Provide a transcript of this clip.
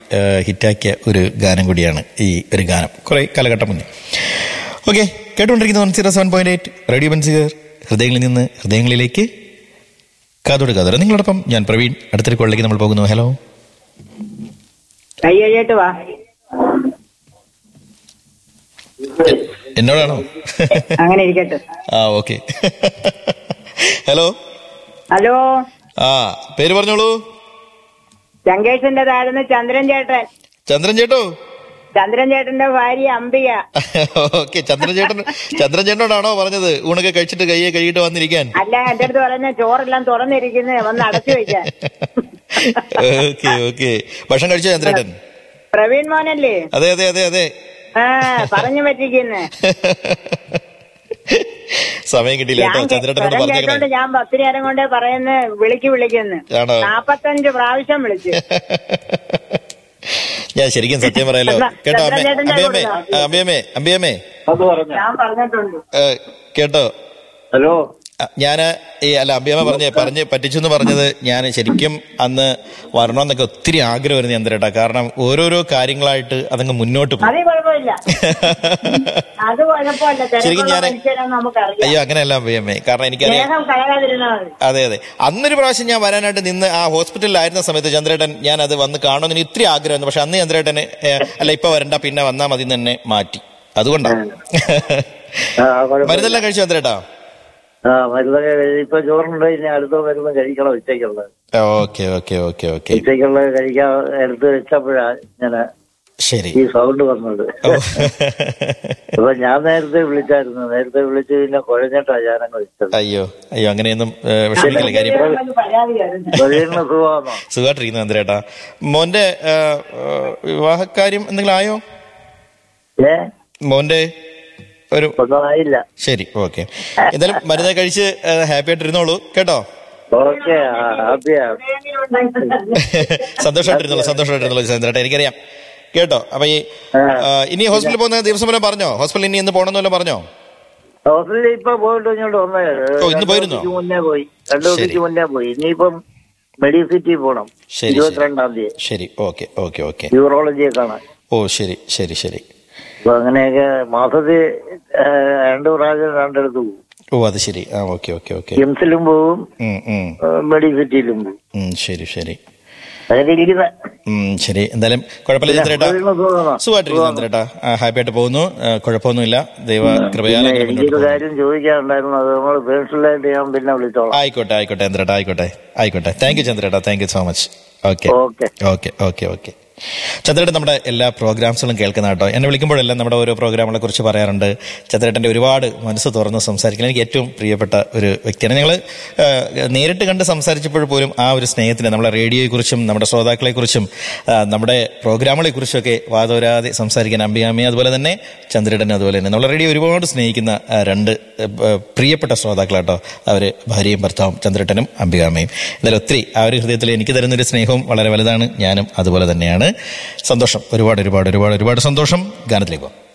ആ, ഹിറ്റാക്കിയ ഒരു ഗാനം കൂടിയാണ് ഈ ഒരു ഗാനം കുറെ കാലഘട്ടം മുന്നേ ഓക്കെ കേട്ടുകൊണ്ടിരിക്കുന്ന one zero seven point eight radio ബൻസിഗർ ഹൃദയങ്ങളിൽ നിന്ന് ഹൃദയങ്ങളിലേക്ക് കാതോട് കാതോട് നിങ്ങളോടൊപ്പം ഞാൻ പ്രവീൺ അടുത്തൊരു കോളിലേക്ക് നമ്മൾ പോകുന്നു ഹലോ കൈ കഴിയിട്ട് വാ എന്നോടാണോ അങ്ങനെ ഇരിക്കട്ടെ ആ ഓക്കെ ഹലോ ഹലോ ആ പേര് പറഞ്ഞോളൂ ചങ്കേഷിന്റെ താഴ്ന്ന് ചന്ദ്രൻ ചേട്ടൻ ചന്ദ്രൻ ചേട്ടോ ചന്ദ്രൻ ചേട്ടന്റെ ഭാര്യ അംബിക ഓക്കെ ചന്ദ്രൻ ചേട്ടൻ ചന്ദ്രൻ ചേട്ടനോടാണോ പറഞ്ഞത് ഊണൊക്കെ കഴിച്ചിട്ട് കയ്യെ കഴുകിയിട്ട് വന്നിരിക്കാൻ അല്ല എന്റെ അടുത്ത് പറഞ്ഞ ചോറെല്ലാം തുറന്നിരിക്കുന്നത് വന്ന് അടച്ചു വെക്കാൻ ഓക്കെ ഓക്കെ ഭക്ഷണം കഴിച്ചോ ചന്ദ്രേട്ടൻ പ്രവീൺ മോനല്ലേ അതെ അതെ അതെ അതെ ആ പറഞ്ഞു പറ്റിക്കുന്നേ സമയം കിട്ടിയില്ല ഞാൻ കേട്ടോ ചന്ദ്രേട്ടനോട് സ്വരം കേട്ടോണ്ട് പറഞ്ഞേക്കണേ ഞാൻ പത്ത് നേരം കൊണ്ട് പറയുന്ന വിളിക്ക് വിളിക്കുന്നു ആണോ? നാപ്പത്തഞ്ച് പ്രാവശ്യം വിളിച്ചു ഞാൻ ശരിക്കും സത്യം പറയാലോ എന്നാ, കേട്ടോ അമ്മേ ചന്ദ്രൻ ചേട്ടൻ്റെ അമ്പിയമ്മേ കൂടെ ആ, അമ്പിയമ്മേ അമ്പിയമ്മേ അത് പറഞ്ഞ ഞാൻ പറഞ്ഞിട്ടുണ്ട് ഏ, കേട്ടോ ഹലോ ഞാൻ ഈ അല്ല അമ്പിയമ്മ പറഞ്ഞേ പറഞ്ഞ് പറ്റിച്ചു എന്ന് പറഞ്ഞത് ഞാൻ ശരിക്കും അന്ന് വരണമെന്നൊക്കെ ഒത്തിരി ആഗ്രഹമായിരുന്നു ചന്ദ്രേട്ടാ കാരണം ഓരോരോ കാര്യങ്ങളായിട്ട് അതങ്ങ് മുന്നോട്ട് പോകും അത് കുഴപ്പമില്ല അത് കുഴപ്പമില്ല ശരിക്കും തിരക്കുള്ള ഞാന് മനുഷ്യരാണ് നമുക്കറിയാം അയ്യോ അങ്ങനെയല്ല അമ്പിയമ്മേ കാരണം എനിക്കറിയാം സ്നേഹം കളയാതിരുന്നാൽ മതി അതെ അതെ അന്നൊരു പ്രാവശ്യം ഞാൻ വരാനായിട്ട് നിന്ന് ആ ഹോസ്പിറ്റലിലായിരുന്ന സമയത്ത് ചന്ദ്രേട്ടൻ ഞാൻ അത് വന്ന് കാണുന്നതിന് ഇത്തിരി ആഗ്രഹമായിരുന്നു പക്ഷെ അന്ന് ചന്ദ്രേട്ടന് ഏ, അല്ല ഇപ്പൊ വരണ്ട പിന്നെ വന്നാ മതി എന്ന് തന്നെ മാറ്റി അതുകൊണ്ടാണ് ആ, കുഴപ്പമില്ല. മരുന്നെല്ലാം കഴിച്ചു ചന്ദ്രേട്ടാ ആ മരുന്നൊക്കെ കഴി- ഇപ്പൊ ചോറുണ്ട് ഇനി അടുത്ത മരുന്ന് കഴിക്കണം ഉച്ചയ്ക്കുള്ളത് ഓക്കെ ഓക്കെ ഓക്കെ ഓക്കെ ഉച്ചയ്ക്കുള്ളത് കഴിക്കാൻ എടുത്ത് വെച്ചപ്പോഴാ ഞാൻ ശരി ഈ സൗണ്ട് വന്നത് ഓ. അപ്പൊ ഞാൻ നേരത്തെ വിളിച്ചായിരുന്നു നേരത്തെ വിളിച്ച് പിന്നെ കുഴഞ്ഞിട്ടാ ഞാനങ്ങ് വെച്ചത് അയ്യോ അയ്യോ അങ്ങനെയൊന്നും ഏ, വിഷമിക്കില്ല കാര്യം നമുക്ക് പരാതിയായിരുന്നു തൊഴിലിന് സുഖമാണോ സുഖമായിട്ടിരിക്കുന്നു ചന്ദ്രേട്ടാ മോന്റെ ഏ, ഏ, വിവാഹക്കാര്യം എന്തെങ്കിലും ആയോ ഏ മോന്റെ ഒരു ഒന്നും ആയില്ല ശരി ഓക്കെ എന്തായാലും മരുന്ന് കഴിച്ച് ഹാപ്പി ആയിട്ടിരുന്നോളൂ കേട്ടോ ഓക്കെ ഹാപ്പിയാ സന്തോഷമായിട്ടിരുന്നോളൂ സന്തോഷമായിട്ടിരുന്നോളൂ ചന്ദ്രേട്ടാ എനിക്കറിയാം കേട്ടോ അപ്പൊ ഈ ആ, ഇനി ഹോസ്പിറ്റലിൽ പോകുന്ന ദിവസം വരെ പറഞ്ഞോ ഹോസ്പിറ്റലിൽ ഇനി എന്ന് പോകണമെന്നല്ലോ പറഞ്ഞോ ഹോസ്പിറ്റലിൽ ഇപ്പൊ പോയിട്ട് ഇങ്ങോട്ട് വന്നേ ഓ, ഇന്ന് പോയിരുന്നോ? ദിവസത്തേക്ക് മുന്നേ പോയി രണ്ടു ശരി. ദിവസത്തേക്ക് മുന്നേ പോയി ഇനിയിപ്പം മെഡിസിറ്റി പോണം ശരി, ശരി. ഇരുപത്തിരണ്ടാം തീയതി ശരി ഓക്കെ ഓക്കെ ഓക്കെ യൂറോളജിയെ കാണാൻ ഓ ശരി ശരി ശരി അപ്പൊ അങ്ങനെയൊക്കെ മാസത്തിൽ ആ, രണ്ട് പ്രാവശ്യം രണ്ടിടത്ത് പോകും ഓ അത് ശരി ആ ഓക്കെ ഓക്കെ ഓക്കെ കിംസിലും പോവും ഉം, ഉം, ആ, മെഡിസിറ്റിയിലും പോകും ഉം, ശരി ശരി അങ്ങനെ ഇരിക്കുന്ന ഉം, ശരി എന്തായാലും കുഴപ്പമില്ല ചന്ദ്രേട്ടാ സുഖമായിട്ടിരിക്കുന്നു ചന്ദ്രേട്ടാ ഹാപ്പി ആയിട്ട് പോകുന്നു ആ, കുഴപ്പമൊന്നുമില്ല ദൈവ കൃപയാൽ അങ്ങനെ മുന്നോട്ട് എനിക്കൊരു പോകുന്നു കാര്യം ചോദിക്കാനുണ്ടായിരുന്നു അത് നമ്മൾ പേഴ്സണലായിട്ട് ഞാൻ പിന്നെ വിളിച്ചോളാം ആയിക്കോട്ടെ ആയിക്കോട്ടെ ചന്ദ്രേട്ടാ ആയിക്കോട്ടെ ആയിക്കോട്ടെ താങ്ക് യു ചന്ദ്രേട്ടാ thank you so much okay okay okay okay okay ചന്ദ്രേട്ടൻ നമ്മുടെ എല്ലാ പ്രോഗ്രാംസുകളും കേൾക്കുന്ന കേട്ടോ എന്നെ വിളിക്കുമ്പോഴെല്ലാം നമ്മുടെ ഓരോ പ്രോഗ്രാമുകളെ കുറിച്ച് പറയാറുണ്ട് ചന്ദ്രേട്ടൻ്റെ ഒരുപാട് മനസ്സ് തുറന്ന് സംസാരിക്കുന്നത് എനിക്ക് ഏറ്റവും പ്രിയപ്പെട്ട ഒരു വ്യക്തിയാണ് ഞങ്ങൾ നേരിട്ട് കണ്ട് സംസാരിച്ചപ്പോൾ പോലും ആ ഒരു സ്നേഹത്തിന് നമ്മുടെ റേഡിയോയെക്കുറിച്ചും നമ്മുടെ ശ്രോതാക്കളെക്കുറിച്ചും ആ, നമ്മുടെ പ്രോഗ്രാമുകളെക്കുറിച്ചൊക്കെ വാദോരാതെ സംസാരിക്കാൻ അമ്പിയാമ്മയും അതുപോലെ തന്നെ ചന്ദ്രേട്ടനും അതുപോലെ തന്നെ നമ്മുടെ റേഡിയോ ഒരുപാട് സ്നേഹിക്കുന്ന ആ, രണ്ട് ആ, പ്രിയപ്പെട്ട ശ്രോതാക്കളാട്ടോ അവർ ഭാര്യയും ഭർത്താവും ചന്ദ്രേട്ടനും അംബികാമ്മയും എന്തായാലും ഒത്തിരി ആ ഒരു ഹൃദയത്തിൽ എനിക്ക് തരുന്നൊരു സ്നേഹവും വളരെ വലുതാണ് ഞാനും അതുപോലെ തന്നെയാണ് സന്തോഷം ഒരുപാട് ഒരുപാട് ഒരുപാട് ഒരുപാട് സന്തോഷം ഗാനത്തിലേക്ക് പോകാം